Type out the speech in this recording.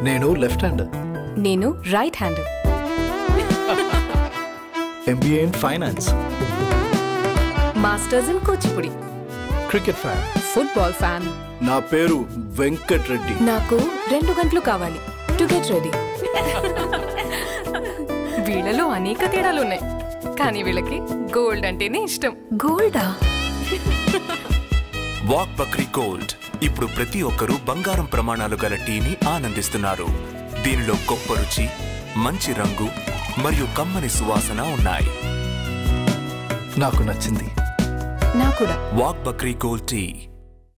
నేను left hand నేను right hand MBA in finance masters in Kuchipudi cricket fan football fan నా పేరు వెంకట్ రెడ్డి నాకు రెండు గంటలు కావాలి టు గెట్ రెడీ వీళ్ళలో అనేక తేడాలు ఉన్నాయి కానీ వీళ్ళకి గోల్డ్ అంటేనే ఇష్టం గోల్డా వాక్ బక్రీ గోల్డ్ ఇప్పుడు ప్రతి ఒక్కరూ బంగారం ప్రమాణాలు గల టీని ఆనందిస్తున్నారు దీనిలో గొప్ప రుచి మంచి రంగు మరియు కమ్మని సువాసన ఉన్నాయి నాకు నచ్చింది నా కూడా వాక్ బక్రీ గోల్డ్ టీ